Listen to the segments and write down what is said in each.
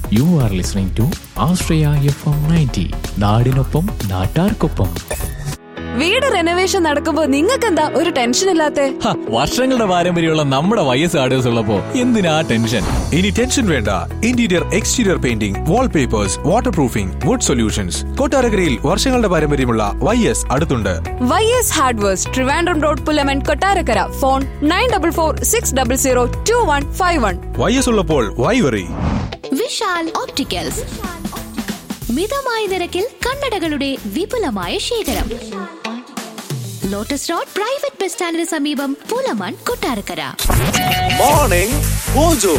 U are listening to Ashraya F M ninety നാടിനൊപ്പം നാട്ടാർക്കൊപ്പം വീട് റെനോവേഷൻ നടക്കുമ്പോ നിങ്ങൾക്കെന്താ ഒരു ടെൻഷൻ ഇല്ലാത്തെ ഹ, വർഷങ്ങളുടെ പാരമ്പര്യമുള്ള നമ്മുടെ വൈ എസ് ആർഡേഴ്സ് ഉള്ളപ്പോ എന്തിനാ ടെൻഷൻ ഇനി ടെൻഷൻ വേണ്ട interior exterior painting wallpapers waterproofing wood solutions കൊട്ടാരക്കരയിൽ വർഷങ്ങളുടെ പാരമ്പര്യമുള്ള വൈ എസ് അടുത്തുണ്ട് Y S hardwares Trivandrum road Pulamon Kottarakkara phone nine double four six double zero two one five one Y S ഉള്ളപ്പോൾ why worry Vishal opticals മിതമായ നിരക്കിൽ കണ്ണടകളുടെ വിപുലമായ ശേഖരം ലോട്ടസ് റോഡ് പ്രൈവറ്റ് ബസ് സ്റ്റാൻഡിന് സമീപം Pulamon Kottarakkara morning mojo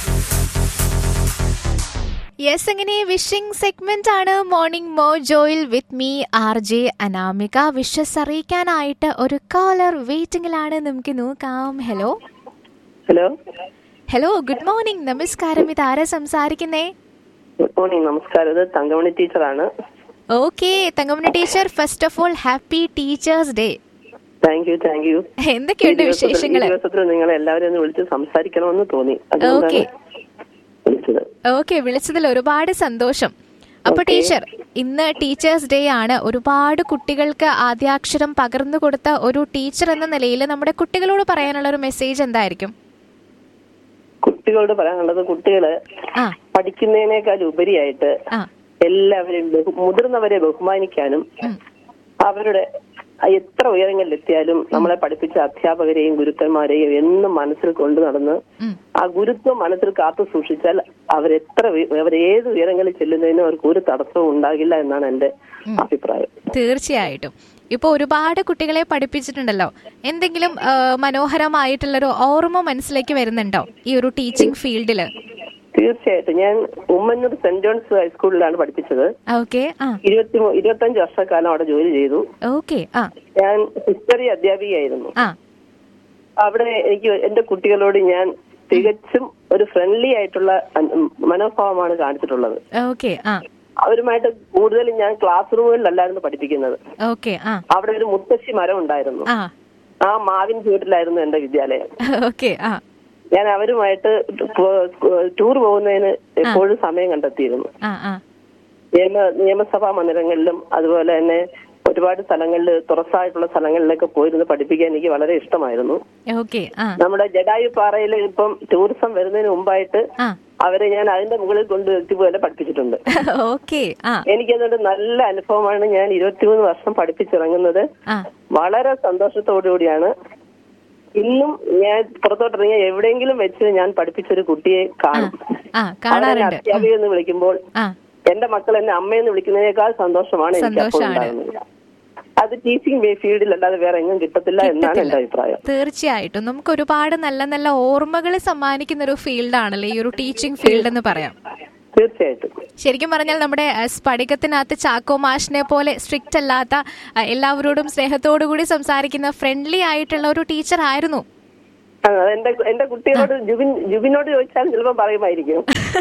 yes അങ്ങനെ വിഷിംഗ് സെഗ്മെന്റ് ആണ് മോർണിംഗ് മോജോയിൽ with me R J Anamika wishes അറിയിക്കാനായിട്ട് ഒരു കോളർ വെയിറ്റിംഗിലാണ് നമുക്ക് നോക്കാം hello hello hello good morning നമസ്കാരം ഇത് ആരാ സംസാരിക്കുന്നേ ഗുഡ് മോർണിംഗ് നമസ്കാരം ഇത് തങ്കമണി ടീച്ചറാണ് okay Thankamani teacher first of all happy teachers day thank you thank you എന്തൊക്കെയുണ്ട് വിശേഷങ്ങള് ദിവസത്തിൽ നിങ്ങൾ എല്ലാവരും ഒന്ന് വിളിച്ച് സംസാരിക്കണമെന്ന് തോന്നി Okay. അതുകൊണ്ടാണ് വിളിച്ചത് ഓക്കെ വിളിച്ചതിൽ ഒരുപാട് സന്തോഷം അപ്പൊ Okay. ടീച്ചർ ഇന്ന് ടീച്ചേഴ്സ് ഡേ ആണ് ഒരുപാട് കുട്ടികൾക്ക് ആദ്യാക്ഷരം പകർന്നു കൊടുത്ത ഒരു ടീച്ചർ എന്ന നിലയിൽ നമ്മുടെ കുട്ടികളോട് പറയാനുള്ള ഒരു മെസ്സേജ് എന്തായിരിക്കും കുട്ടികളോട് പറയാനുള്ളത് കുട്ടികള് ആ പഠിക്കുന്നതിനേക്കാൾ ഉപരിയായിട്ട് ആ എല്ലാവരെയും ബഹു- മുതിർന്നവരെ ബഹുമാനിക്കാനും ഉം. അവരുടെ എത്ര ഉയരങ്ങളിലെത്തിയാലും നമ്മളെ പഠിപ്പിച്ച അധ്യാപകരെയും ഗുരുക്കന്മാരെയും എന്നും മനസ്സിൽ കൊണ്ടു നടന്ന് ഉം. ആ ഗുരുത്വം മനസ്സിൽ കാത്തു സൂക്ഷിച്ചാൽ അവരെത്ര ഉയ- അവർ ഏത് ഉയരങ്ങളിൽ ചെല്ലുന്നതിനും അവർക്ക് ഒരു തടസ്സവും ഉണ്ടാകില്ല എന്നാണ് എന്റെ അഭിപ്രായം തീർച്ചയായിട്ടും ഇപ്പൊ ഒരുപാട് കുട്ടികളെ പഠിപ്പിച്ചിട്ടുണ്ടല്ലോ എന്തെങ്കിലും ആ, മനോഹരമായിട്ടുള്ളൊരു ഓർമ്മ മനസ്സിലേക്ക് വരുന്നുണ്ടോ ഈ ഒരു ടീച്ചിങ് ഫീൽഡില് തീർച്ചയായിട്ടും ഞാൻ ഉമ്മന്നൂർ സെന്റ് ജോൺസ് ഹൈസ്കൂളിലാണ് പഠിപ്പിച്ചത് ഓക്കെ ആ ഇരുപത്തി മൂ- ഇരുപത്തഞ്ച് വർഷക്കാലം അവിടെ ജോലി ചെയ്തു ഓക്കെ ആ ഞാൻ ഹിസ്റ്ററി അധ്യാപികയായിരുന്നു ആ അവിടെ എനിക്ക് എന്റെ കുട്ടികളോട് ഞാൻ തികച്ചും ഒരു ഫ്രണ്ട്ലി ആയിട്ടുള്ള അൻ- മനോഭാവമാണ് കാണിച്ചിട്ടുള്ളത് ഓക്കെ ആ അവരുമായിട്ട് കൂടുതലും ഞാൻ ക്ലാസ് റൂമുകളിലല്ലായിരുന്നു പഠിപ്പിക്കുന്നത് ഓക്കെ ആ അവിടെ ഒരു മുത്തശ്ശി മരം ഉണ്ടായിരുന്നു ആ ആ മാവിൻ ചുവട്ടിലായിരുന്നു എന്റെ വിദ്യാലയം ഓക്കെ ആ ഞാൻ അവരുമായിട്ട് ടൂർ പോകുന്നതിന് എപ്പോഴും സമയം കണ്ടെത്തിയിരുന്നു ആ ആ നിയമ നിയമസഭാ മന്ദിരങ്ങളിലും അതുപോലെ തന്നെ ഒരുപാട് സ്ഥലങ്ങളിൽ തുറസായിട്ടുള്ള സ്ഥലങ്ങളിലൊക്കെ പോയിരുന്ന് പഠിപ്പിക്കാൻ എനിക്ക് വളരെ ഇഷ്ടമായിരുന്നു ഓക്കെ ആ നമ്മുടെ ജഡായു പാറയിൽ ഇപ്പം ടൂറിസം വരുന്നതിന് മുമ്പായിട്ട് ആ അവരെ ഞാൻ അതിന്റെ മുകളിൽ കൊണ്ട് എത്തി പോലെ പഠിപ്പിച്ചിട്ടുണ്ട് ഓക്കെ ആ എനിക്കതുകൊണ്ട് നല്ല അനുഭവമാണ് ഞാൻ ഇരുപത്തിമൂന്ന് വർഷം പഠിപ്പിച്ചിറങ്ങുന്നത് ആ വളരെ സന്തോഷത്തോടു കൂടിയാണ് ഇന്നും ഞാൻ പുറത്തോട്ടിറങ്ങിയ എവിടെയെങ്കിലും വെച്ച് ഞാൻ പഠിപ്പിച്ചൊരു കുട്ടിയെ കാണും ആ അവരെന്നെ കാണാറുണ്ട് അധ്യാപിക എന്ന് വിളിക്കുമ്പോൾ ആ എന്റെ മക്കൾ എന്നെ അമ്മയെന്ന് വിളിക്കുന്നതിനേക്കാൾ സന്തോഷമാണ് എനിക്ക് അപ്പോൾ സന്തോഷാണ്. ഉണ്ടാകുന്നത് അത് ടീച്ചിങ് ഫീൽഡിൽ അല്ലാതെ വേറെ എങ്ങും കിട്ടത്തില്ല എന്നാണ് എന്റെ അഭിപ്രായം തീർച്ചയായിട്ടും നമുക്ക് ഒരുപാട് നല്ല നല്ല ഓർമ്മകൾ സമ്മാനിക്കുന്ന ഒരു ഫീൽഡാണല്ലേ ഈ ഒരു ടീച്ചിങ് ഫീൽഡ് എന്ന് പറയാം തീർച്ചയായിട്ടും ശരിക്കും പറഞ്ഞാൽ നമ്മുടെ അഹ്, സ്ഫടികത്തിനകത്ത് ചാക്കോ മാഷിനെ പോലെ സ്ട്രിക്റ്റ് അല്ലാത്ത അഹ്, എല്ലാവരോടും സ്നേഹത്തോടു കൂടി സംസാരിക്കുന്ന ഫ്രണ്ട്ലി ആയിട്ടുള്ള ഒരു ടീച്ചർ ആയിരുന്നു ആ, എന്റെ എന്റെ കുട്ടികളോട് ജുബിൻ ജുബിനോട് ചോദിച്ചാൽ ചിലപ്പോൾ പറയുമായിരിക്കും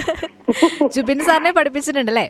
ജുബിൻ സാറിനെ പഠിപ്പിച്ചിട്ടുണ്ടല്ലേ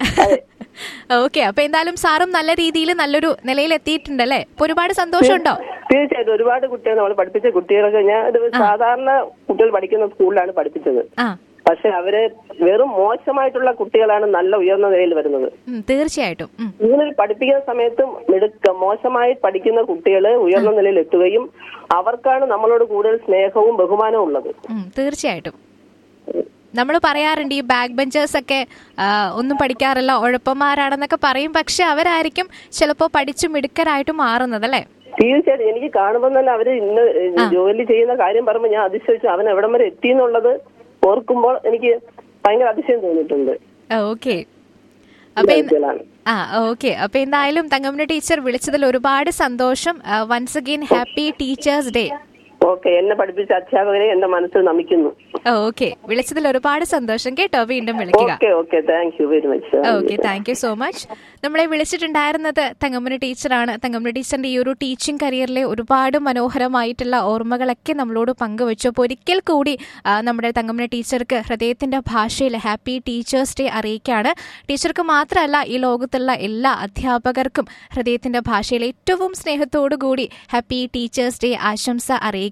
ഓക്കെ അപ്പൊ എന്തായാലും സാറും നല്ല രീതിയിൽ നല്ലൊരു നിലയിൽ എത്തിയിട്ടുണ്ടല്ലേ അപ്പൊ ഒരുപാട് സന്തോഷമുണ്ടോ തീർച്ചയായിട്ടും ഒരുപാട് കുട്ടികൾ നമ്മൾ പഠിപ്പിച്ച കുട്ടികളൊക്കെ ഞാൻ ഒരു സാധാരണ കുട്ടികൾ പഠിക്കുന്ന സ്കൂളിലാണ് പഠിപ്പിച്ചത് ആ പക്ഷെ അവര് വെറും മോശമായിട്ടുള്ള കുട്ടികളാണ് നല്ല ഉയർന്ന നിലയിൽ വരുന്നത് ഉം, തീർച്ചയായിട്ടും ഉം, ഇങ്ങനെ പഠിപ്പിക്കുന്ന സമയത്തും മിടുക്ക മോശമായി പഠിക്കുന്ന കുട്ടികൾ ഉയർന്ന നിലയിൽ എത്തുകയും അവർക്കാണ് നമ്മളോട് കൂടുതൽ സ്നേഹവും ബഹുമാനവും ഉള്ളത് ഉം, തീർച്ചയായിട്ടും നമ്മൾ പറയാറുണ്ട് ഈ ബാക്ക് ബെഞ്ചേഴ്സ് ഒക്കെ ആ, ഒന്നും പഠിക്കാറില്ല ഉഴപ്പന്മാരാണെന്നൊക്കെ പറയും പക്ഷെ അവരായിരിക്കും ചിലപ്പോ പഠിച്ചു മിടുക്കരായിട്ട് മാറുന്നത് അല്ലേ തീർച്ചയായിട്ടും എനിക്ക് കാണുമ്പോൾ തന്നെ അവര് ഇന്ന് ജോലി ചെയ്യുന്ന കാര്യം പറയുമ്പോൾ ഞാൻ അതിശയിച്ചു അവൻ എവിടം വരെ എത്തി എന്നുള്ളത് ഓർക്കുമ്പോൾ എനിക്ക് ഭയങ്കര അതിശയം തോന്നിയിട്ടുണ്ട് ഓക്കെ അപ്പൊ ഇന്ന്- കുട്ടികളാണ് ആ ഓക്കെ അപ്പൊ എന്തായാലും തങ്കമ്മ ടീച്ചർ വിളിച്ചതിൽ ഒരുപാട് സന്തോഷം once again happy teachers day okay എന്നെ പഠിപ്പിച്ച അധ്യാപകരെ എന്റെ മനസ്സിൽ നമിക്കുന്നു ഓക്കെ വിളിച്ചതിൽ ഒരുപാട് സന്തോഷം കേട്ടോ വീണ്ടും വിളിക്കുക okay okay thank you very much okay thank you so much നമ്മളെ വിളിച്ചിട്ടുണ്ടായിരുന്നത് തങ്കമ്മന ടീച്ചറാണ് തങ്കമ്മന ടീച്ചറിന്റെ ഈ ഒരു ടീച്ചിങ് കരിയറിലെ ഒരുപാട് മനോഹരമായിട്ടുള്ള ഓർമ്മകളൊക്കെ നമ്മളോട് പങ്കുവച്ചു അപ്പോൾ ഒരിക്കൽ കൂടി ആ, നമ്മുടെ തങ്കമ്മന ടീച്ചർക്ക് ഹൃദയത്തിന്റെ ഭാഷയിൽ ഹാപ്പി ടീച്ചേഴ്സ് ഡേ അറിയിക്കുകയാണ് ടീച്ചർക്ക് മാത്രമല്ല ഈ ലോകത്തുള്ള എല്ലാ അധ്യാപകർക്കും ഹൃദയത്തിന്റെ ഭാഷയിൽ ഏറ്റവും സ്നേഹത്തോടു കൂടി ഹാപ്പി ടീച്ചേഴ്സ് ഡേ ആശംസ അറിയിക്കുക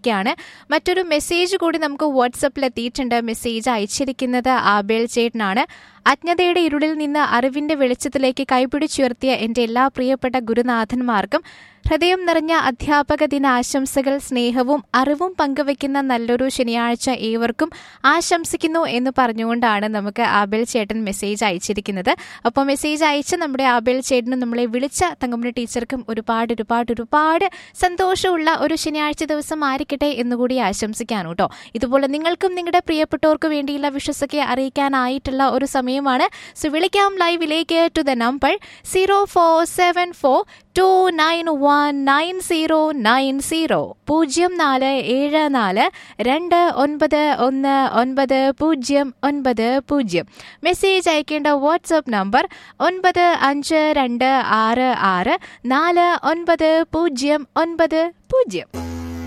അറിയിക്കുകയാണ് മറ്റൊരു മെസ്സേജ് കൂടി നമുക്ക് വാട്സപ്പിൽ എത്തിയിട്ടുണ്ട് മെസ്സേജ് അയച്ചിരിക്കുന്നത് ആബേൽ ചേട്ടനാണ് അജ്ഞതയുടെ ഇരുളിൽ നിന്ന് അറിവിന്റെ വെളിച്ചത്തിലേക്ക് കൈപിടിച്ചുയർത്തിയ എൻ്റെ എല്ലാ പ്രിയപ്പെട്ട ഗുരുനാഥന്മാർക്കും ഹൃദയം നിറഞ്ഞ അധ്യാപക ദിന ആശംസകൾ സ്നേഹവും അറിവും പങ്കുവെക്കുന്ന നല്ലൊരു ശനിയാഴ്ച ഏവർക്കും ആശംസിക്കുന്നു എന്ന് പറഞ്ഞുകൊണ്ടാണ് നമുക്ക് ആബേൽ ചേട്ടൻ മെസ്സേജ് അയച്ചിരിക്കുന്നത് അപ്പോൾ മെസ്സേജ് അയച്ച നമ്മുടെ ആബേൽ ചേട്ടനും നമ്മളെ വിളിച്ച തങ്കമണി ടീച്ചർക്കും ഒരുപാട് ഒരുപാട് ഒരുപാട് സന്തോഷമുള്ള ഒരു ശനിയാഴ്ച ദിവസം ആയിരിക്കട്ടെ എന്നുകൂടി ആശംസിക്കാനും കേട്ടോ ഇതുപോലെ നിങ്ങൾക്കും നിങ്ങളുടെ പ്രിയപ്പെട്ടവർക്ക് വേണ്ടിയുള്ള വിശ്വസൊക്കെ അറിയിക്കാനായിട്ടുള്ള ഒരു സമയമാണ് സോ വിളിക്കാം ലൈവിലേക്ക് to the number zero four seven four two nine one nine zero nine zero പൂജ്യം നാല് ഏഴ് നാല് രണ്ട് ഒൻപത് ഒന്ന് ഒൻപത് പൂജ്യം ഒൻപത് പൂജ്യം മെസ്സേജ് അയക്കേണ്ട വാട്സപ്പ് നമ്പർ ഒൻപത് അഞ്ച് രണ്ട് ആറ് ആറ് നാല് ഒൻപത് പൂജ്യം ഒൻപത് പൂജ്യം